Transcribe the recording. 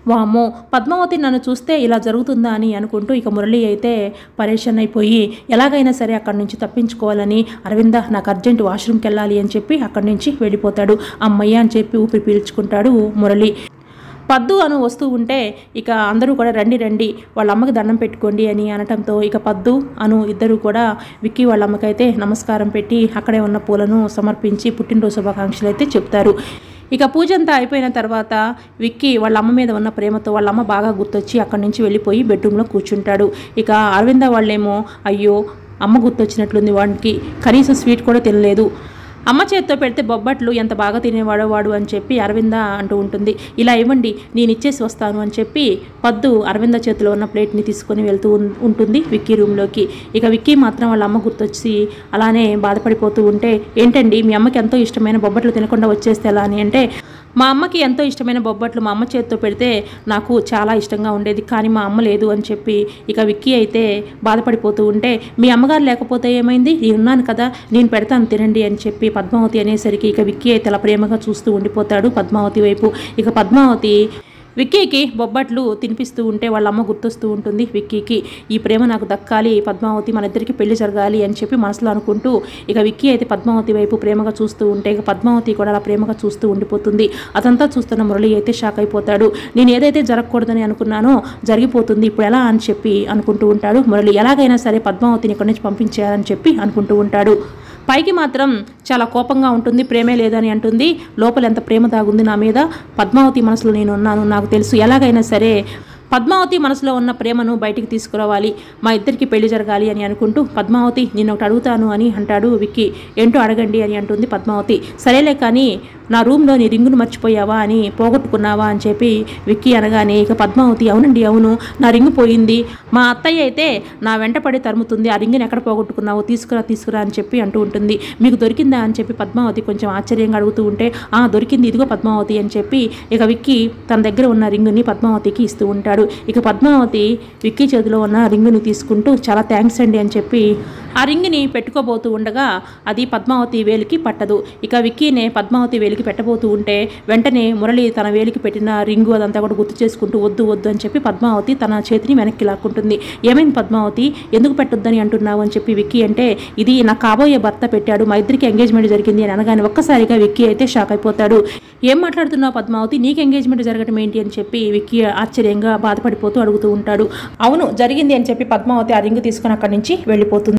వామ్మో పద్మావతి నన్ను చూస్తే ఇలా జరుగుతుందా అని అనుకుంటూ ఇక మురళి అయితే పరేషాన్ అయిపోయి ఎలాగైనా సరే అక్కడి నుంచి తప్పించుకోవాలని అరవింద నాకు అర్జెంట్ వాష్రూమ్కి వెళ్ళాలి అని చెప్పి అక్కడి నుంచి వెళ్ళిపోతాడు అమ్మయ్య అని చెప్పి ఊపిరి పీల్చుకుంటాడు మురళి పద్దు అను వస్తూ ఉంటే ఇక అందరూ కూడా రండి రండి వాళ్ళ అమ్మకి దండం పెట్టుకోండి అని అనటంతో ఇక పద్దు అను ఇద్దరు కూడా విక్కీ వాళ్ళ అమ్మకైతే నమస్కారం పెట్టి అక్కడే ఉన్న పూలను సమర్పించి పుట్టినరోజు శుభాకాంక్షలు అయితే చెప్తారు ఇక పూజ అంతా అయిపోయిన తర్వాత విక్కీ వాళ్ళ అమ్మ మీద ఉన్న ప్రేమతో వాళ్ళ అమ్మ బాగా గుర్తొచ్చి అక్కడి నుంచి వెళ్ళిపోయి బెడ్రూమ్లో కూర్చుంటాడు ఇక అరవింద వాళ్ళేమో అయ్యో అమ్మ గుర్తొచ్చినట్లుంది వాడికి కనీసం స్వీట్ కూడా తినలేదు అమ్మ చేత్తో పెడితే బొబ్బట్లు ఎంత బాగా తినేవాడో వాడు అని చెప్పి అరవింద అంటూ ఉంటుంది ఇలా ఇవ్వండి నేను ఇచ్చేసి వస్తాను అని చెప్పి పద్దు అరవింద చేతిలో ఉన్న ప్లేట్ని తీసుకొని వెళ్తూ ఉన్- ఉంటుంది విక్కీ రూమ్లోకి ఇక విక్కీ మాత్రం వాళ్ళ అమ్మ గుర్తొచ్చి అలానే బాధపడిపోతూ ఉంటే ఏంటండి మీ అమ్మకి ఎంతో ఇష్టమైన బొబ్బట్లు తినకుండా వచ్చేస్తే ఎలా అని అంటే మా అమ్మకి ఎంతో ఇష్టమైన బొబ్బట్లు మా అమ్మ చేతితో పెడితే నాకు చాలా ఇష్టంగా ఉండేది కానీ మా అమ్మ లేదు అని చెప్పి ఇక విక్కీ అయితే బాధపడిపోతూ ఉంటే మీ అమ్మగారు లేకపోతే ఏమైంది నేనున్నాను కదా నేను పెడతాను తినండి అని చెప్పి పద్మావతి అనేసరికి ఇక విక్కీ అయితే అలా ప్రేమగా చూస్తూ ఉండిపోతాడు పద్మావతి వైపు ఇక పద్మావతి విక్కీకి బొబ్బట్లు తినిపిస్తూ ఉంటే వాళ్ళ అమ్మ గుర్తొస్తూ ఉంటుంది విక్కీకి ఈ ప్రేమ నాకు దక్కాలి పద్మావతి మన ఇద్దరికి పెళ్లి జరగాలి అని చెప్పి మనసులో అనుకుంటూ ఇక విక్కీ అయితే పద్మావతి వైపు ప్రేమగా చూస్తూ ఉంటే ఇక పద్మావతి కూడా అలా ప్రేమగా చూస్తూ ఉండిపోతుంది అదంతా చూస్తున్న మురళి అయితే షాక్ అయిపోతాడు నేను ఏదైతే జరగకూడదని అనుకున్నానో జరిగిపోతుంది ఇప్పుడు ఎలా అని చెప్పి అనుకుంటూ ఉంటాడు మురళి ఎలాగైనా సరే పద్మావతిని ఇక్కడి నుంచి పంపించేయాలని చెప్పి అనుకుంటూ ఉంటాడు పైకి మాత్రం చాలా కోపంగా ఉంటుంది ప్రేమే లేదని అంటుంది లోపల ఎంత ప్రేమ దాగుంది నా మీద పద్మావతి మనసులో నేను ఉన్నాను నాకు తెలుసు ఎలాగైనా సరే పద్మావతి మనసులో ఉన్న ప్రేమను బయటికి తీసుకురావాలి మా ఇద్దరికి పెళ్లి జరగాలి అని అనుకుంటూ పద్మావతి నేను ఒకటి అడుగుతాను అని అంటాడు విక్కీ ఏంటో అడగండి అని అంటుంది పద్మావతి సరేలే కానీ నా రూమ్లో నీ రింగును మర్చిపోయావా అని పోగొట్టుకున్నావా అని చెప్పి విక్కీ అనగానే ఇక పద్మావతి అవునండి అవును నా రింగు పోయింది మా అత్తయ్య అయితే నా వెంట పడి తరుముతుంది ఆ రింగుని ఎక్కడ పోగొట్టుకున్నావు తీసుకురా తీసుకురా అని చెప్పి అంటూ ఉంటుంది మీకు దొరికిందా అని చెప్పి పద్మావతి కొంచెం ఆశ్చర్యంగా అడుగుతూ ఉంటే ఆ దొరికింది ఇదిగో పద్మావతి అని చెప్పి ఇక విక్కీ తన దగ్గర ఉన్న రింగుని పద్మావతికి ఇస్తూ ఉంటాడు ఇక పద్మావతి విక్కీ చేతిలో ఉన్న రింగుని తీసుకుంటూ చాలా థ్యాంక్స్ అండి అని చెప్పి ఆ రింగుని పెట్టుకోబోతూ ఉండగా అది పద్మావతి వేలికి పట్టదు ఇక విక్కీనే పద్మావతి వేలికి పెట్టబోతూ ఉంటే వెంటనే మురళి తన వేలికి పెట్టిన రింగు అదంతా కూడా గుర్తు చేసుకుంటూ వద్దు వద్దు అని చెప్పి పద్మావతి తన చేతిని వెనక్కి లాక్కుంటుంది ఏమైంది పద్మావతి ఎందుకు పెట్టొద్దని అంటున్నావు అని చెప్పి విక్కీ అంటే ఇది నా కాబోయే భర్త పెట్టాడు మా ఇద్దరికి ఎంగేజ్మెంట్ జరిగింది అని అనగానే ఒక్కసారిగా విక్కీ అయితే షాక్ అయిపోతాడు ఏం మాట్లాడుతున్నావు పద్మావతి నీకు ఎంగేజ్మెంట్ జరగడం ఏంటి అని చెప్పి విక్కీ ఆశ్చర్యంగా బాధపడిపోతూ అడుగుతూ ఉంటాడు అవును జరిగింది అని చెప్పి పద్మావతి ఆ రింగు తీసుకొని అక్కడి నుంచి వెళ్ళిపోతుంది